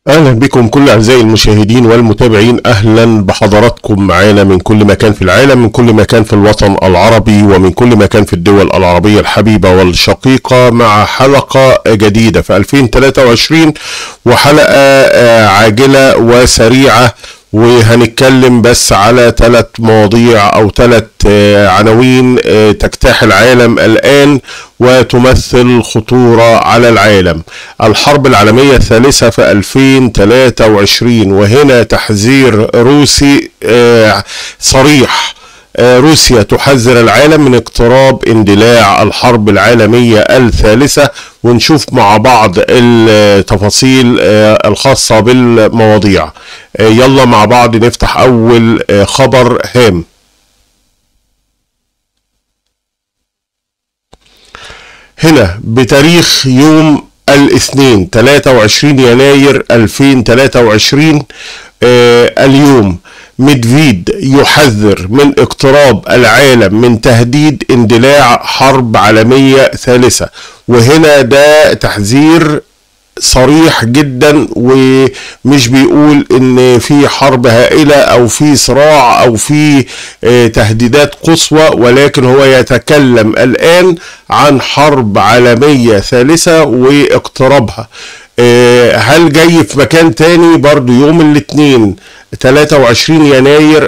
اهلا بكم كل اعزائي المشاهدين والمتابعين اهلا بحضراتكم معانا من كل مكان في العالم من كل مكان في الوطن العربي ومن كل مكان في الدول العربيه الحبيبه والشقيقه مع حلقه جديده في 2023 وحلقه آه، عاجله وسريعه وهنتكلم بس على ثلاث مواضيع او ثلاث عناوين آه، تجتاح العالم الان وتمثل خطورة على العالم الحرب العالمية الثالثة في 2023 وهنا تحذير روسي آه، صريح آه، روسيا تحذر العالم من اقتراب اندلاع الحرب العالمية الثالثة ونشوف مع بعض التفاصيل آه، الخاصة بالمواضيع آه، يلا مع بعض نفتح أول آه، خبر هام هنا بتاريخ يوم الاثنين 23 يناير 2023 آه اليوم ميدفيد يحذر من اقتراب العالم من تهديد اندلاع حرب عالمية ثالثة وهنا ده تحذير صريح جدا ومش بيقول ان في حرب هائلة او في صراع او في آه، تهديدات قصوى ولكن هو يتكلم الان عن حرب عالمية ثالثة واقترابها آه، هل جاي في مكان تاني برضو يوم الاثنين 23 يناير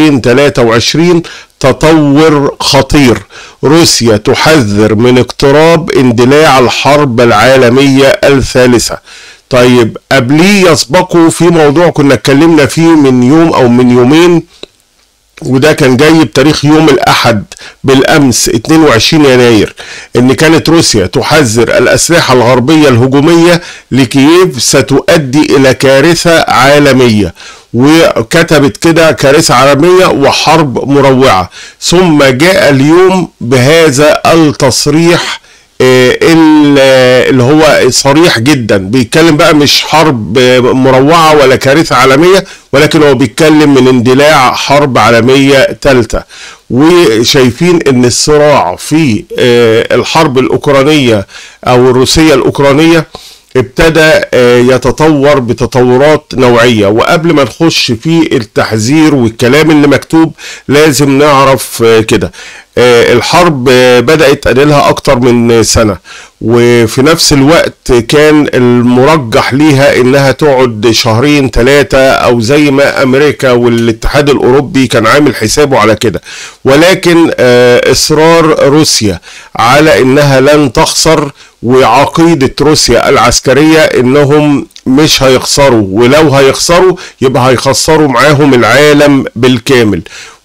2023 تطور خطير روسيا تحذر من اقتراب اندلاع الحرب العالمية الثالثة طيب قبليه يسبقوا في موضوع كنا اتكلمنا فيه من يوم او من يومين وده كان جاي بتاريخ يوم الاحد بالامس 22 يناير ان كانت روسيا تحذر الاسلحه الغربيه الهجوميه لكييف ستؤدي الى كارثه عالميه وكتبت كده كارثه عالميه وحرب مروعه ثم جاء اليوم بهذا التصريح آه، ال- اللي هو صريح جدا بيتكلم بقى مش حرب آه، مروعة ولا كارثة عالمية ولكن هو بيتكلم من اندلاع حرب عالمية ثالثة وشايفين ان الصراع في آه، الحرب الأوكرانية أو الروسية الأوكرانية ابتدى آه، يتطور بتطورات نوعية وقبل ما نخش في التحذير والكلام اللي مكتوب لازم نعرف آه، كده آه، الحرب آه، بدأت أديلها أكتر من سنة وفي نفس الوقت كان المرجح ليها إنها تقعد شهرين ثلاثة أو زي ما أمريكا والاتحاد الأوروبي كان عامل حسابه على كده ولكن آه، إصرار روسيا على إنها لن تخسر وعقيدة روسيا العسكرية انهم مش هيخسروا ولو هيخسروا يبقى هيخسروا معاهم العالم بالكامل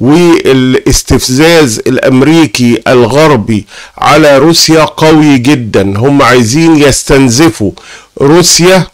والاستفزاز الامريكي الغربي على روسيا قوي جدا هم عايزين يستنزفوا روسيا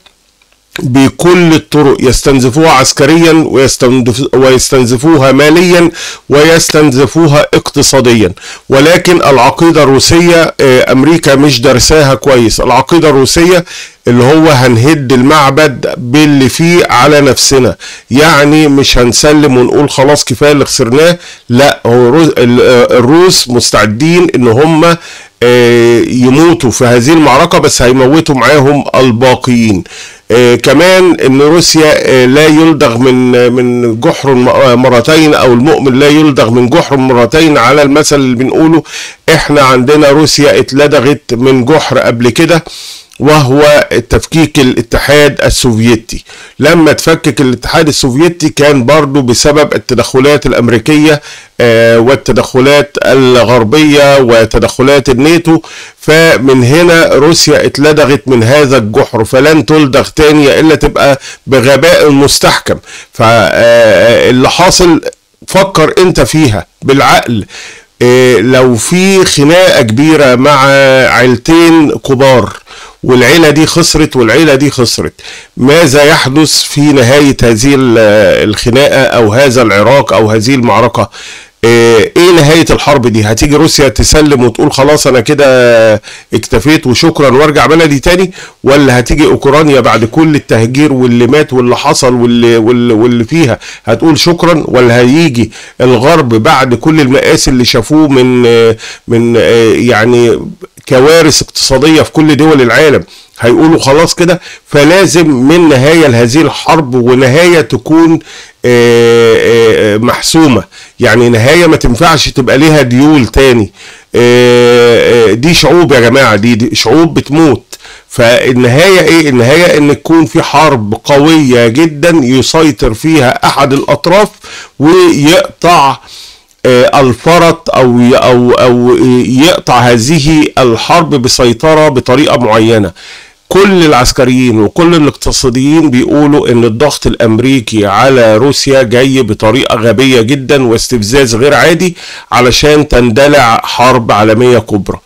بكل الطرق يستنزفوها عسكريا ويستنزف ويستنزفوها ماليا ويستنزفوها اقتصاديا ولكن العقيدة الروسية آه، أمريكا مش درساها كويس العقيدة الروسية اللي هو هنهد المعبد باللي فيه على نفسنا يعني مش هنسلم ونقول خلاص كفاية اللي خسرناه لا هو الروس- ال- آه، الروس مستعدين ان هم آه، يموتوا في هذه المعركة بس هيموتوا معاهم الباقيين آه، كمان ان روسيا آه، لا يلدغ من من جحر م- آه، مرتين او المؤمن لا يلدغ من جحر مرتين على المثل اللي بنقوله احنا عندنا روسيا اتلدغت من جحر قبل كده وهو تفكيك الاتحاد السوفيتي لما تفكك الاتحاد السوفيتي كان برضو بسبب التدخلات الامريكية آه، والتدخلات الغربية وتدخلات الناتو فمن هنا روسيا اتلدغت من هذا الجحر فلن تلدغ تاني الا تبقى بغباء مستحكم فاللي حاصل فكر انت فيها بالعقل إيه، لو في خناقه كبيره مع عيلتين كبار والعيله دي خسرت والعيله دي خسرت ماذا يحدث في نهايه هذه ال- الخناقه او هذا العراك او هذه المعركه ايه إيه نهايه الحرب دي هتيجي روسيا تسلم وتقول خلاص انا كده اكتفيت وشكرا وارجع بلدي تاني ولا هتيجي اوكرانيا بعد كل التهجير واللي مات واللي حصل واللي, واللي, واللي فيها هتقول شكرا ولا هيجي الغرب بعد كل المآسي اللي شافوه من من يعني كوارث اقتصادية في كل دول العالم هيقولوا خلاص كده فلازم من نهاية لهذه الحرب ونهاية تكون آه، آه، محسومة يعني نهاية ما تنفعش تبقى ليها ديول تاني آه، دي شعوب يا جماعة دي, دي شعوب بتموت فالنهاية ايه النهاية ان تكون في حرب قوية جدا يسيطر فيها احد الاطراف ويقطع الفرط او او او يقطع هذه الحرب بسيطره بطريقه معينه كل العسكريين وكل الاقتصاديين بيقولوا ان الضغط الامريكي على روسيا جاي بطريقه غبيه جدا واستفزاز غير عادي علشان تندلع حرب عالميه كبرى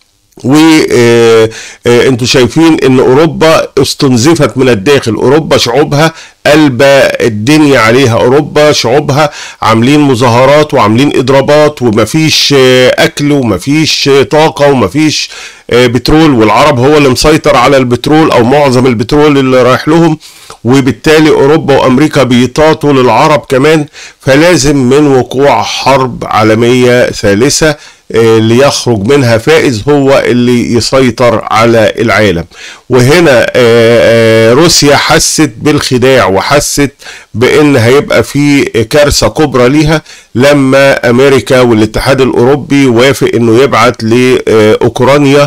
وانتوا شايفين ان اوروبا استنزفت من الداخل اوروبا شعوبها قلب الدنيا عليها اوروبا شعوبها عاملين مظاهرات وعاملين اضرابات ومفيش اكل ومفيش طاقه ومفيش بترول والعرب هو اللي مسيطر على البترول او معظم البترول اللي رايح لهم وبالتالي اوروبا وامريكا بيطاطوا للعرب كمان فلازم من وقوع حرب عالميه ثالثه اللي يخرج منها فائز هو اللي يسيطر على العالم وهنا روسيا حست بالخداع وحست بان هيبقى في كارثه كبرى ليها لما امريكا والاتحاد الاوروبي وافق انه يبعت لاوكرانيا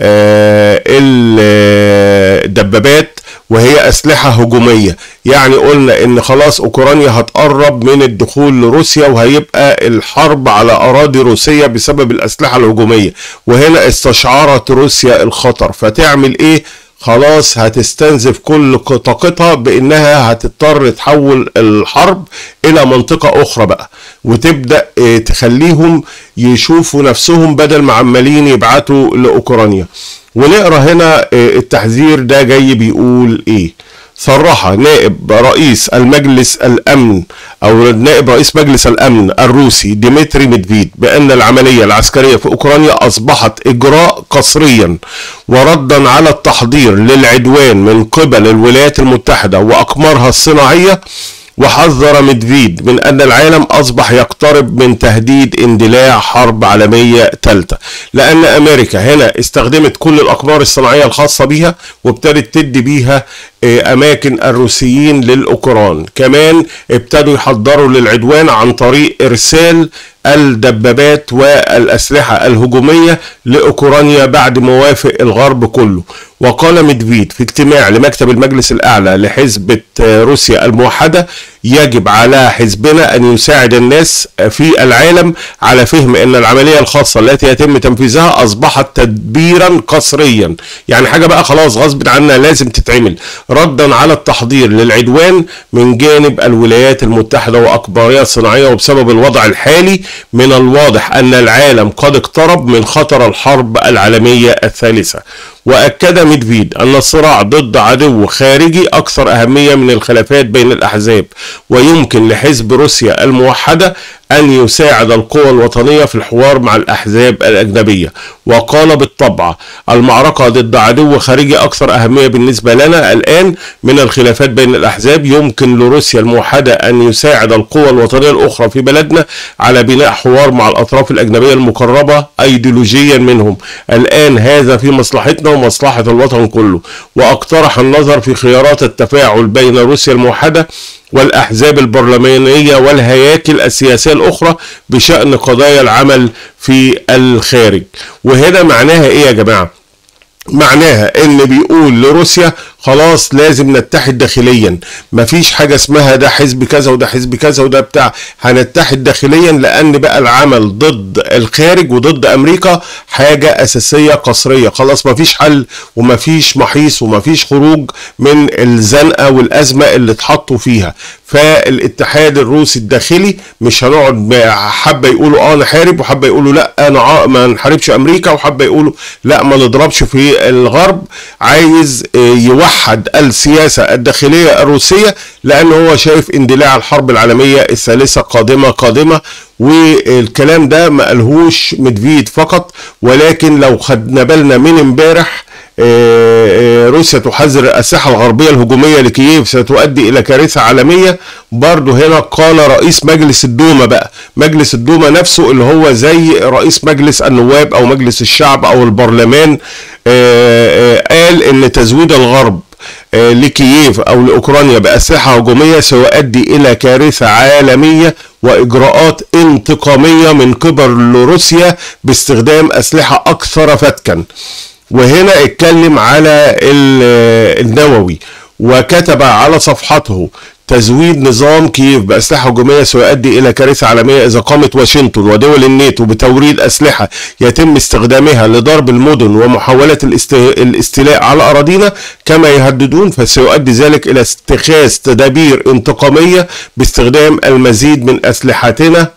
الدبابات وهي اسلحه هجوميه يعني قلنا ان خلاص اوكرانيا هتقرب من الدخول لروسيا وهيبقى الحرب على اراضي روسيه بسبب الاسلحه الهجوميه وهنا استشعرت روسيا الخطر فتعمل ايه خلاص هتستنزف كل طاقتها بانها هتضطر تحول الحرب الى منطقة اخرى بقى وتبدأ تخليهم يشوفوا نفسهم بدل ما عمالين يبعتوا لاوكرانيا ونقرا هنا التحذير ده جاي بيقول ايه صرح نائب رئيس المجلس الامن او نائب رئيس مجلس الامن الروسي ديمتري ميدفيد بان العمليه العسكريه في اوكرانيا اصبحت اجراء قسريا وردا على التحضير للعدوان من قبل الولايات المتحده واقمارها الصناعيه وحذر ميدفيد من أن العالم أصبح يقترب من تهديد اندلاع حرب عالمية ثالثة لأن أمريكا هنا استخدمت كل الأقمار الصناعية الخاصة بها وابتدت تدي بيها أماكن الروسيين للأوكران كمان ابتدوا يحضروا للعدوان عن طريق إرسال الدبابات والأسلحة الهجومية لأوكرانيا بعد موافق الغرب كله وقال ميدفيد في اجتماع لمكتب المجلس الأعلى لحزب روسيا الموحدة يجب على حزبنا أن يساعد الناس في العالم على فهم أن العملية الخاصة التي يتم تنفيذها أصبحت تدبيرا قسريا يعني حاجة بقى خلاص غصب عنا لازم تتعمل ردا على التحضير للعدوان من جانب الولايات المتحدة وأكبارها الصناعية وبسبب الوضع الحالي من الواضح أن العالم قد اقترب من خطر الحرب العالمية الثالثة وأكد ميدفيد أن الصراع ضد عدو خارجي أكثر أهمية من الخلافات بين الأحزاب ويمكن لحزب روسيا الموحدة أن يساعد القوى الوطنية في الحوار مع الأحزاب الأجنبية وقال بالطبع المعركة ضد عدو خارجي أكثر أهمية بالنسبة لنا الآن من الخلافات بين الأحزاب يمكن لروسيا الموحدة أن يساعد القوى الوطنية الأخرى في بلدنا على بناء حوار مع الأطراف الأجنبية المقربة أيديولوجيا منهم الآن هذا في مصلحتنا ومصلحة الوطن كله وأقترح النظر في خيارات التفاعل بين روسيا الموحدة والأحزاب البرلمانية والهياكل السياسية الأخرى بشأن قضايا العمل في الخارج وهنا معناها إيه يا جماعة معناها ان بيقول لروسيا خلاص لازم نتحد داخليا مفيش حاجة اسمها ده حزب كذا وده حزب كذا وده بتاع هنتحد داخليا لان بقى العمل ضد الخارج وضد امريكا حاجة اساسية قصرية خلاص مفيش حل ومفيش محيص ومفيش خروج من الزنقة والازمة اللي اتحطوا فيها فالاتحاد الروسي الداخلي مش هنقعد حبه يقولوا اه نحارب وحبه يقولوا لا انا ما نحاربش امريكا وحبه يقولوا لا ما نضربش في الغرب عايز يوحد السياسه الداخليه الروسيه لان هو شايف اندلاع الحرب العالميه الثالثه قادمه قادمه والكلام ده ما قالهوش مدفيد فقط ولكن لو خدنا بالنا من امبارح آه، روسيا تحذر الأسلحة الغربية الهجومية لكييف ستؤدي إلى كارثة عالمية برضه هنا قال رئيس مجلس الدوما بقى مجلس الدوما نفسه اللي هو زي رئيس مجلس النواب أو مجلس الشعب أو البرلمان قال إن تزويد الغرب لكييف او لاوكرانيا باسلحه هجوميه سيؤدي الى كارثه عالميه واجراءات انتقاميه من قبل روسيا باستخدام اسلحه اكثر فتكا وهنا اتكلم على النووي وكتب على صفحته تزويد نظام كييف بأسلحة هجومية سيؤدي إلى كارثة عالمية إذا قامت واشنطن ودول الناتو بتوريد أسلحة يتم استخدامها لضرب المدن ومحاولة الاستيلاء على أراضينا كما يهددون فسيؤدي ذلك إلى اتخاذ تدابير انتقامية باستخدام المزيد من أسلحتنا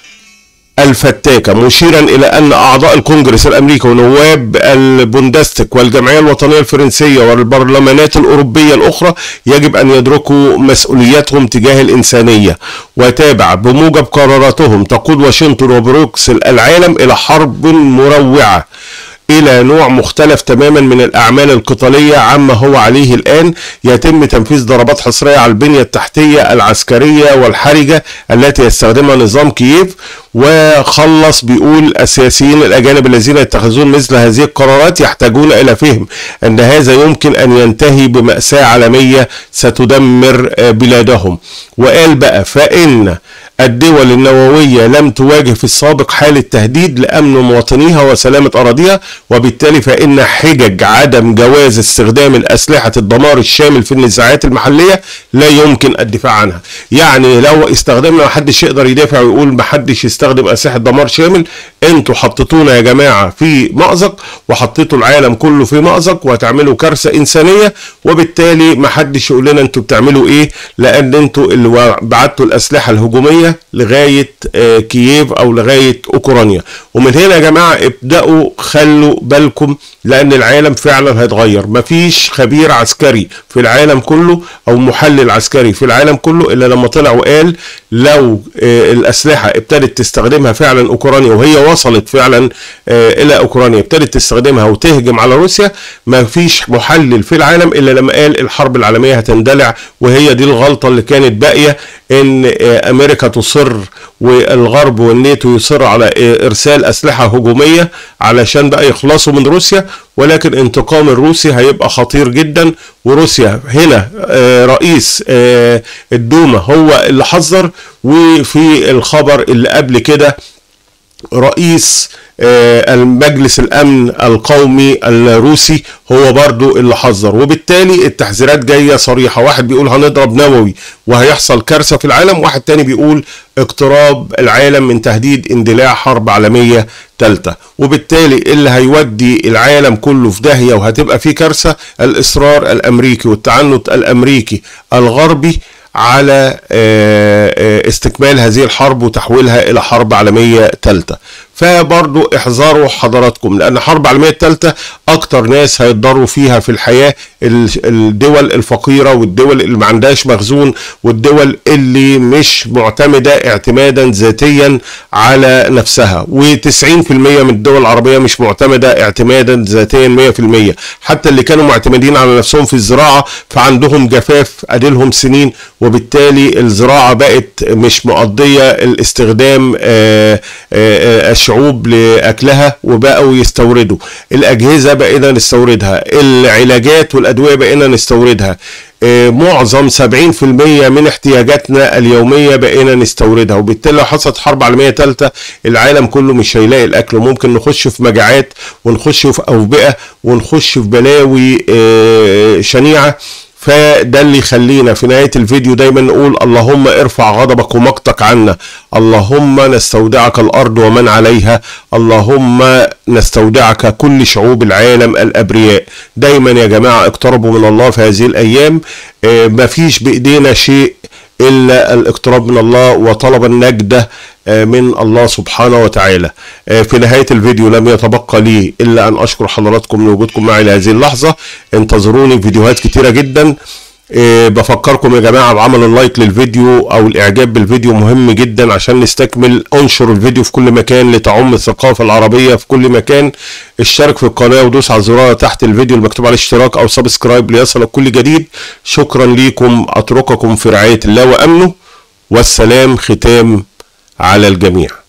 الفتاكة مشيرا إلى أن أعضاء الكونجرس الأمريكي ونواب البوندستك والجمعية الوطنية الفرنسية والبرلمانات الأوروبية الأخرى يجب أن يدركوا مسؤولياتهم تجاه الإنسانية وتابع بموجب قراراتهم تقود واشنطن وبروكسل العالم إلى حرب مروعة الى نوع مختلف تماما من الاعمال القتاليه عما هو عليه الان يتم تنفيذ ضربات حصريه على البنيه التحتيه العسكريه والحرجه التي يستخدمها نظام كييف وخلص بيقول السياسيين الاجانب الذين يتخذون مثل هذه القرارات يحتاجون الى فهم ان هذا يمكن ان ينتهي بماساه عالميه ستدمر بلادهم وقال بقى فان الدول النووية لم تواجه في السابق حالة تهديد لأمن مواطنيها وسلامة أراضيها وبالتالي فإن حجج عدم جواز استخدام الأسلحة الدمار الشامل في النزاعات المحلية لا يمكن الدفاع عنها يعني لو استخدمنا محدش يقدر يدافع ويقول محدش يستخدم أسلحة دمار شامل انتوا حطيتونا يا جماعة في مأزق وحطيتوا العالم كله في مأزق وهتعملوا كارثة إنسانية وبالتالي محدش يقول لنا انتوا بتعملوا ايه لأن انتوا اللي بعتوا الأسلحة الهجومية لغايه كييف او لغايه اوكرانيا ومن هنا يا جماعه ابداوا خلوا بالكم لان العالم فعلا هيتغير مفيش خبير عسكري في العالم كله او محلل عسكري في العالم كله الا لما طلع وقال لو الاسلحه ابتدت تستخدمها فعلا اوكرانيا وهي وصلت فعلا الى اوكرانيا ابتدت تستخدمها وتهجم على روسيا مفيش محلل في العالم الا لما قال الحرب العالميه هتندلع وهي دي الغلطه اللي كانت باقيه ان امريكا تصر والغرب والناتو يصر على ارسال اسلحه هجوميه علشان بقى يخلصوا من روسيا ولكن انتقام الروسي هيبقى خطير جدا وروسيا هنا رئيس الدوما هو اللي حذر وفي الخبر اللي قبل كده رئيس المجلس الامن القومي الروسي هو برضو اللي حذر وبالتالي التحذيرات جايه صريحه واحد بيقول هنضرب نووي وهيحصل كارثه في العالم واحد تاني بيقول اقتراب العالم من تهديد اندلاع حرب عالميه ثالثه وبالتالي اللي هيودي العالم كله في داهيه وهتبقى فيه كارثه الاصرار الامريكي والتعنت الامريكي الغربي على استكمال هذه الحرب وتحويلها الى حرب عالميه ثالثه فبرضو احذروا حضراتكم لان الحرب العالميه الثالثه اكتر ناس هيتضروا فيها في الحياه الدول الفقيره والدول اللي ما عندهاش مخزون والدول اللي مش معتمده اعتمادا ذاتيا على نفسها و90% من الدول العربيه مش معتمده اعتمادا ذاتيا 100% حتى اللي كانوا معتمدين على نفسهم في الزراعه فعندهم جفاف اديلهم سنين وبالتالي الزراعه بقت مش مقضيه الاستخدام آآ آآ الشعوب لاكلها وبقوا يستوردوا الاجهزه بقينا نستوردها العلاجات والادويه بقينا نستوردها معظم 70% من احتياجاتنا اليومية بقينا نستوردها وبالتالي لو حصلت حرب عالمية ثالثة العالم كله مش هيلاقي الأكل وممكن نخش في مجاعات ونخش في أوبئة ونخش في بلاوي شنيعة فده اللي يخلينا في نهاية الفيديو دايما نقول اللهم ارفع غضبك ومقتك عنا اللهم نستودعك الأرض ومن عليها اللهم نستودعك كل شعوب العالم الأبرياء دايما يا جماعة اقتربوا من الله في هذه الأيام اه مفيش بإيدينا شيء إلا الاقتراب من الله وطلب النجدة من الله سبحانه وتعالى في نهاية الفيديو لم يتبقى لي إلا أن أشكر حضراتكم لوجودكم معي لهذه اللحظة انتظروني فيديوهات كتيرة جدا إيه بفكركم يا جماعة بعمل اللايك للفيديو او الاعجاب بالفيديو مهم جدا عشان نستكمل انشر الفيديو في كل مكان لتعم الثقافة العربية في كل مكان اشترك في القناة ودوس على الزرار تحت الفيديو المكتوب عليه اشتراك او سبسكرايب ليصلك كل جديد شكرا ليكم اترككم في رعاية الله وامنه والسلام ختام على الجميع